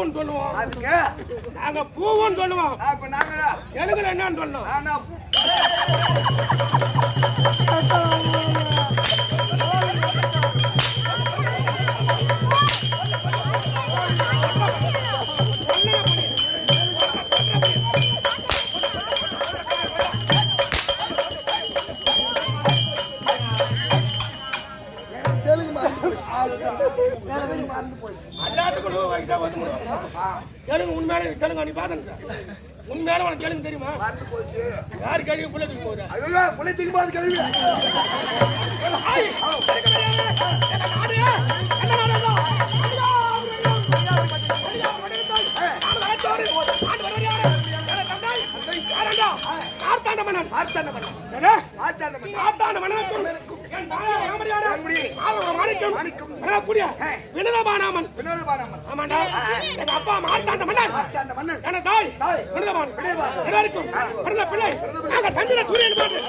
பூவன் சொல்லுவோம் அதுக்கு நாங்க பூவன் சொல்லுவோம் அப்ப நாங்க தெலுங்குல என்னன்னு சொல்லணும் நானா எனக்கு தெலுங்கு மறந்து போச்சு வேற பேருக்கு மறந்து போச்சு எல்லாத்துக்கும் நூறு வயசா வந்து தெலுங்கு உண்மையான தெலுங்கு நீ பாத்தங்க உண்மையான உனக்கு தெலுங்கு தெரியுமா மறந்து போச்சு யார் கேள்வி பிள்ளைக்கு போகுது ஐயோ புள்ளை தூக்கி பாத்து கழுவி மார்த்தாண்ட மன்னன் மார்த்தாண்ட பண்ண சரி? மார்த்தாண்ட பண்ண மார்த்தாண்ட மன்னன் சொல்லு. என் தாயார் ராமடியாரா? மாதவ மாணிக்கம். வரக்கூடிய வினதபானாமன். வினோத பாணம்மன் ஆமாண்டா. எங்க அப்பா மார்த்தாண்ட மன்னன். மார்த்தாண்ட மன்னன் என தாய் தாய். வினதபானன். வினதபானன். இருவருக்கும் பிறந்த பிள்ளை நாங்க தந்திர சூரியன் பாட்டு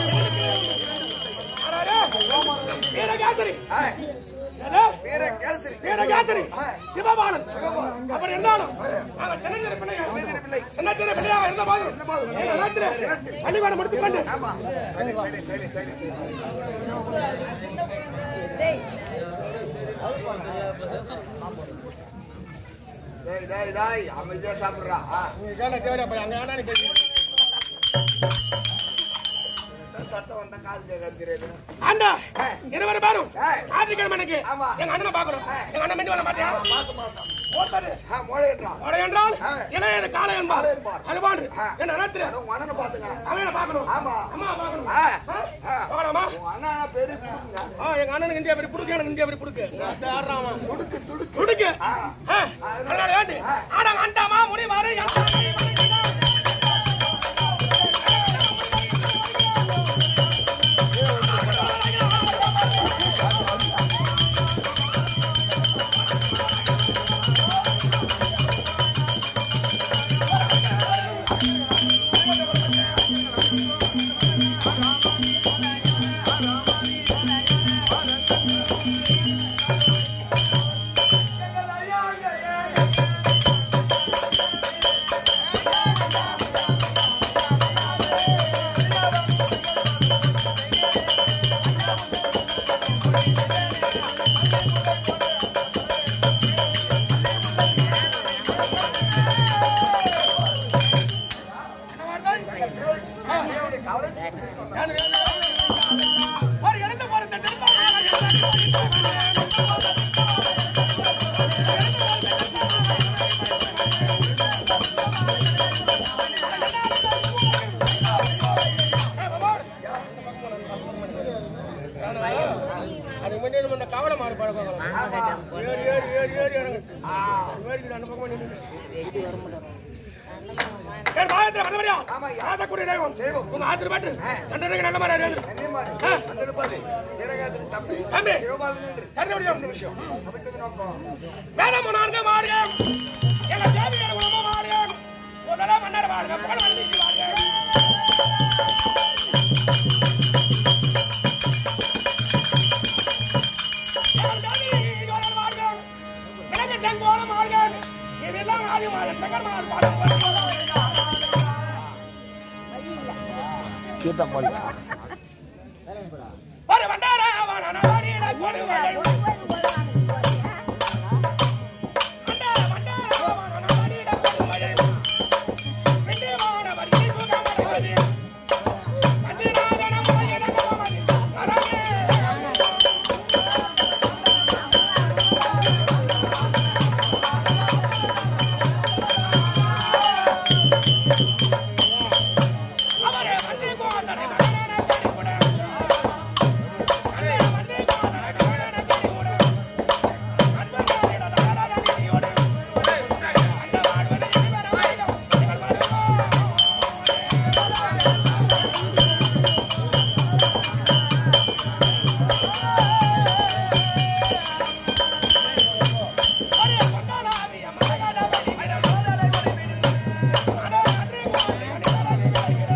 வீரகாத்திரி ஏய், எது? வீர கேசரி வீரகாத்திரி சிவபாலன் அப்படி இருந்தாலும் நாங்க சின்னஞ்சிறு பிள்ளைங்க பிள்ளை சின்னஞ்சிறு பிள்ளையாக இருந்தபோது எங்க ராத்திரி பள்ளிக்கூடம் முடித்துக் கொண்டு ஆமா சரி சரி சரி சரி டேய் டேய் டேய் அமைதியா சாப்பிடுறா ஆ, நீங்க கேட்ட தேவையா போய் அங்க ஆனா கேட்கு சத்தம் வந்தா கால் கேட்கறது ஆண்டா இருவரு பேரும் ஏய். ஞாயிற்றுக்கிழமை அன்னைக்கு ஆமா. எங்க அண்ணனை பார்க்கணும் எங்க அண்ணன் மெண்டி வர மாட்டியா பார்த்து பார்த்து ஓட்டாரு ஆ மோழையன்றா வட என்றால் ஆ. இளையது காலை என்பார் காளை என்பார். அது பாண்டு ஆ. என்ன ராத்திரி உன் அண்ணனை பாத்துங்க அவனை பார்க்கணும் ஆமா. அம்மா பார்க்கணும் ஆ ஆ? ஆ. பார்க்கலாமா உன் அண்ணா பேரு குடுங்க ஆ, எங்க அண்ணனுக்கு இந்தியா அப்படி புடுக்கு எனக்கு இந்தியா அப்படி புடுக்கு ஆடுறான் அவன். துடுக்கு துடுக்கு துடுக்கு ஆ. ஆ, அதனால வேண்டி ஆனா அண்டாமா முடிவாரு ஒரு இடத்து போறது அது முன்னாடி நம்ம இந்த கவலை மாடு பழக்கம் ஏறி ஏறி ஏறி ஏறி இறங்கு ஏறிக்குது அந்த பக்கம் நின்று ஏன் பாகத்துல வந்தபடியா? ஆதக்கூடிய தெய்வம். உங்க ஆத்திர பாட்டு. கண்டனுக்கு நல்ல மாதிரி அறியாது. கன்னிமாரி ஆ. அந்த பாரு வீரகாத்திரி தம்பி தம்பி. சிவபாலன் என்று கண்டபடியா இந்த விஷயம். அமைச்சது நோக்கம் வேதம் உணர்ந்து மாறுக. எங்க தேவியர் உணவு மாறுக. முதல மன்னர் வாழ்க. புகழ் மன்னிக்கு வாழ்க. எங்கள் தேவி இதோடர் வாழ்க. எனக்கு செங்கோலம் வாழ்க. இதெல்லாம் ஆதி மாற தகர்மார் பாடம் ஒரு வண்டார அவன் அனவாடியில கொடுவலை வண்டார வண்டார அவன் அனவாடியில கொடுவலை வெண்டிவான வரி சுகமடைவது வண்டிநாதன மலையடகமதி அரவே அவரே வண்டி கோந்தனை மகன கடிகுட அண்ணே வண்டி கோந்தனை மகன கடிகுட அன்பனாரிட தாரதலியோடு அண்ண வாழ்வதை இவர வைகம் நீங்கள் வருவோம் ஒரே கொண்டாடாதிய மகன வடிவிட மோதலை வடிவிடு அடே வண்டி கோந்தனை மகன கடிகுட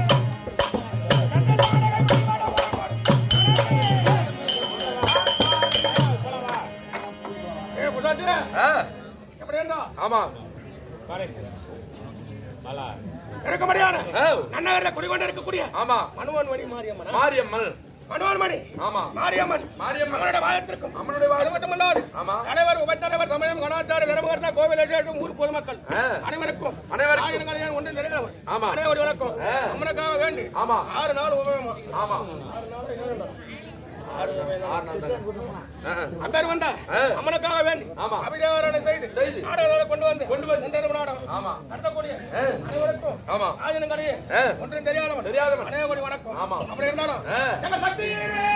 ஆ எப்படி இருந்தா ஆமா இருக்கும்படியான ஆ. நன்னகரில் குடிகொண்டு இருக்கக்கூடிய ஆமா மனுவன் மணி மாரியம்மன் மாரியம்மல் மனுவன் மணி ஆமா மாரியம்மன் மாரியம்மன் அவனுடைய வாயத்திற்கும் அம்மனுடைய அது மட்டுமல்லாது ஆமா. தலைவர் உபத்தலைவர் சமயம் கலாச்சார தர்மகர்த்தா கோவில் அடியாட்டும் ஊர் பொதுமக்கள் ஆ. அனைவருக்கும் அனைவருக்கும். ஆயிரங்களையான் ஒன்று நிறைந்தவர் ஆமா. அனைவரும் வணக்கம் ஆ. அம்மனுக்காக வேண்டி ஆமா. ஆறு நாள் உபயோகமா ஆமா ஆறு நாள் தாங்க. ஆ, ஆ. அம்பேர் வந்தா ஆ. அம்மனுக்காக வேண்டி ஆமா. அபிதேவரனை செய்து செய்து. நாடகத்தோட கொண்டு வந்து கொண்டு வந்து. முன்னேறும் நாடகம் ஆமா நடத்தக்கூடிய ஆ. அனைவருக்கும் ஆமா ஆஜனங்களையே ஆ. ஒன்றும் தெரியாதவன் தெரியாதவன். அனைவரும் வணக்கம் ஆமா. அப்படி இருந்தாலும் ஆ. எங்க சக்தி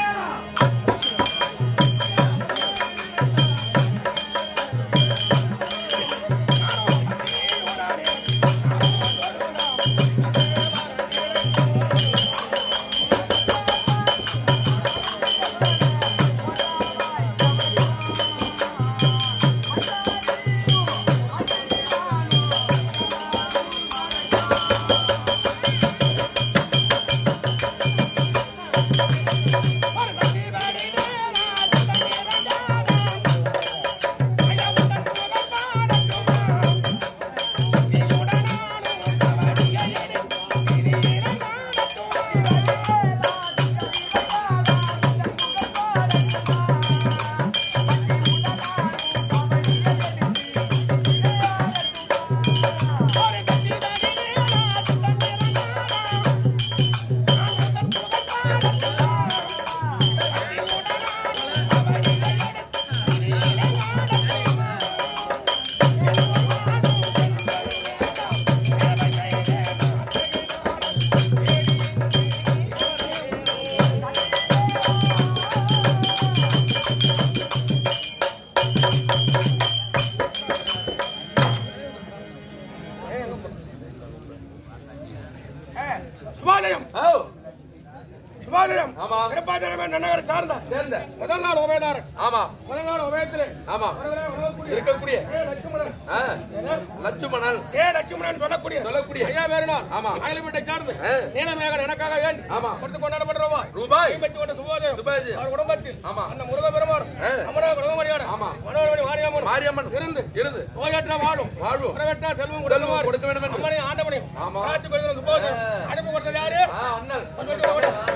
சுபாதயம் ஓ சுபாதயம் ஆமா. திருப்பாச்சரமே நன்னகரை சார்ந்த சேர்ந்த முதல் நாள் உபயதாரன் ஆமா முதல் நாள் உபயத்திலே ஆமா அவர்களே உணவக்கூடிய இருக்கக்கூடிய ஏ லட்சுமணன் ஆ, லட்சுமணன் ஏ லட்சுமணன் சொல்லக்கூடிய சொல்லக்கூடிய. ஐயா பேருனால் ஆமா. அயல்வீட்டை சார்ந்து ஆ. நீலமேகன் எனக்காக வேண்டி ஆமா. கொடுத்து கொண்டாடப்படுற ரூபாய் ரூபாய் ஐம்பத்தி ஒன்று சுபாதயம் சுபாஜி. அவர் குடும்பத்தில் ஆமா. அந்த முருக பெருமான் ஆ. அமரா குடும்பமரியாதை ஆமா. மனோரமணி மாரியம்மன் மாரியம்மன் இருந்து இருந்து நோயற்ற வாழும் வாழ்வும். உறவற்ற செல்வம் செல்வம் கொடுக்குமாறு கொடுக்க வேண்டும் என்று. அம்மனை ஆண்டவனையும் ஆமா. காத்து கொள்கிற சுபாதம் ஆ. அனுப்பி கொடுத்தது யாரு ஆ, அண்ணன் கொஞ்சம் கொஞ்சம் ஓடி.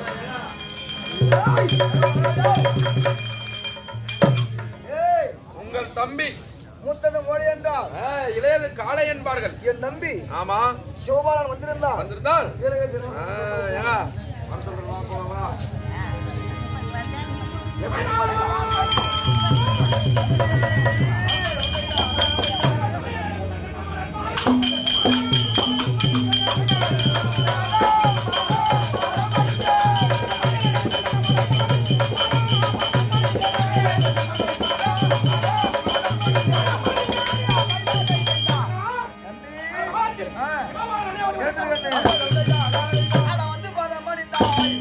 ஏய் உங்கள் தம்பி மூத்தன மோடி என்றால் ஆ, இளையது காளை என்பார்கள் என் நம்பி ஆமா சிவபாலன் வந்திருந்தார் வந்திருந்தால் வீரர்கள் தினம். ஆ, ஏங்க வர சொல்றேன், வா, போலாம், வா. எப்படி பாருங்க? நன்றி. ஆ, கேட்டு கண்ணு. அட வந்து பாதம் பண்ணிட்டாய்.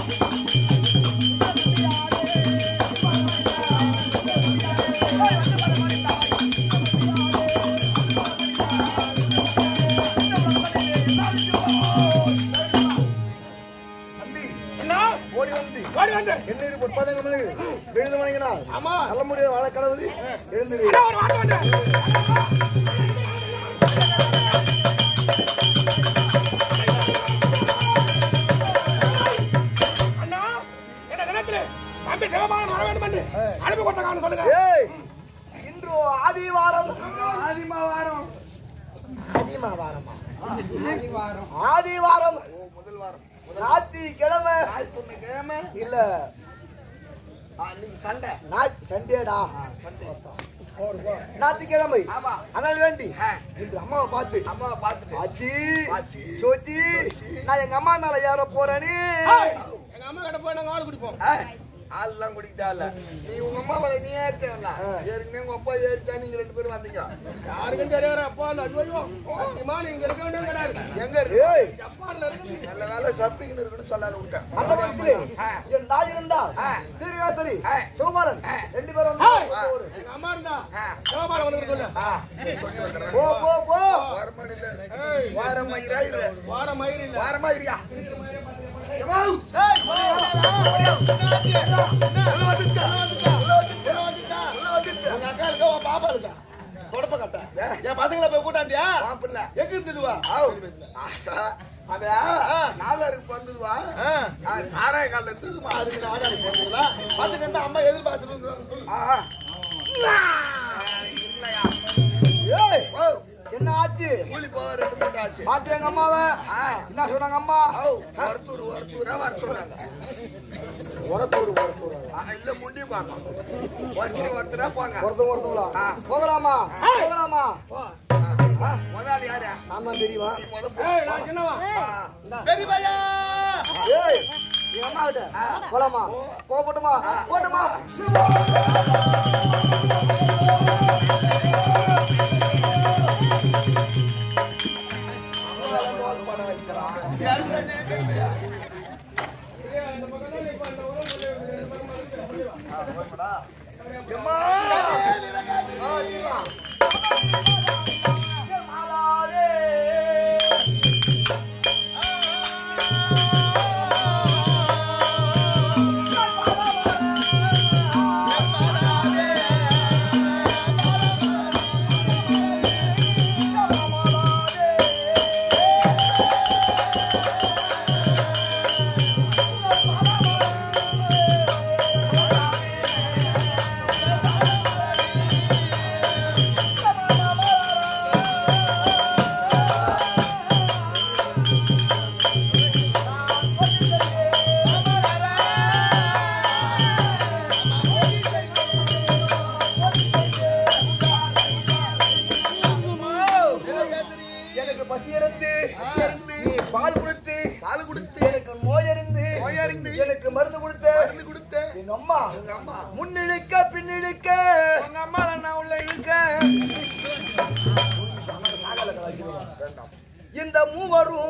தம்பி, என்ன ஓடி வந்து ஓடி வந்து எண்ணீர் பொற்பதங்கள் விழுந்து வணங்கினார் ஆமா நல்ல முடிய வாழ கடவுள் எழுந்து அண்ணா, ஒரு வார்த்தை வந்து அண்ணா இந்த தினத்திலே தம்பி சிவபாலன் வர வேண்டும் என்று அனுப்பி கொடுத்த காரணம் சொல்லுங்க ஏய் இன்று ஆதிவாரம் ஆதிமாவாரம் ஆதிமாவாரமா ஆதிவாரம் முதல் வாரம் ஞாத்தி கிழமை கிழமை இல்ல சண்டை சண்டேடா ஞாத்திக்கிழமை ஆனால் வேண்டி இன்று அம்மாவை பார்த்து அம்மாவை பார்த்துட்டு ஆச்சி சோச்சி நான் எங்க அம்மா மேல ஏற போறேன்னு ஏய், எங்க அம்மா கிட்ட போய் நாங்க ஆள் குடிப்போம் ஆள்லாம் குடிக்கிட்டா இல்ல நீ உங்க அம்மா மேல நீ ஏத்தல ஏற்கனவே உங்க அப்பா ஏறிட்டா நீங்க ரெண்டு பேரும் வந்தீங்க யாருக்கும் தெரியாத அப்பா அந்த ஐயோ சத்தியமா நீங்க இருக்க வேண்டியது கிடையாது எங்க இருக்கு ஏய் ஜப்பான்ல இருக்கு நல்ல வேலை சப்பிங்கன்னு இருக்குன்னு சொல்லாத விட்டேன் அந்த பக்கத்திலே என் தாய் இருந்தால் திருவாசரி சிவபாலன் ரெண்டு பேரும் ஏய், வந்து ஒரு- எங்க அம்மா இருந்தா சிவபாலன் வந்து சொல்லு ஆ, சொல்லி வந்துடுறேன் போ போ போ வாரமணில ஏய், வாரமயிராயிரு வார மயில் இல்ல வாரமாயிரியா உங்க அக்கா இருக்கா உன் பாப்பா இருக்கா தொடப்ப கட்ட என் பசங்களை போய் கூட்டாண்டியா மாப்பிள்ள எங்க இருந்ததுவா அத நாலருக்கு பிறந்ததுவா ஆ. சாராய காலில் இருந்ததுமா அதுக்கு நான் ஆதாரம் போடுறா பசங்க இருந்தா அம்மா எதிர்பார்த்துட்டு ஆஹா. இல்லையா ஏய் ஓ என்ன ஆச்சு கூலி போக ரெண்டு மூட்டை ஆச்சு பாத்து எங்க அம்மாவை ஆ. என்ன சொன்னாங்க அம்மா ஓ ஒருத்தூர் ஒருத்தூரா வர சொன்னாங்க உரத்தூர் உரத்தூர் ஆ, இல்ல முண்டி பார்க்கும் ஒருத்தர் ஒருத்தரா போங்க ஒருத்தவங்க ஒருத்தவங்களா ஆ. போகலாமா போகலாமா ஆ. முதலாளி யாரு ஆமா தெரியுமா நீ முத போ. ஏய், நான் சின்னவா ஆ. பெரியவையா ஏய் எங்க அம்மா கிட்ட போலாமா போகட்டுமா போட்டுமா எனக்கு பசி எடுத்து நீ பால் கொடுத்து பால் கொடுத்து எனக்கு நோய் அறிந்து நோய் அறிந்து எனக்கு மருந்து கொடுத்த மருந்து கொடுத்து எங்க அம்மா எங்க அம்மா முன்னிழுக்க பின்னிழுக்க உங்க அம்மா நான் உள்ள இழுக்க இந்த மூவரும்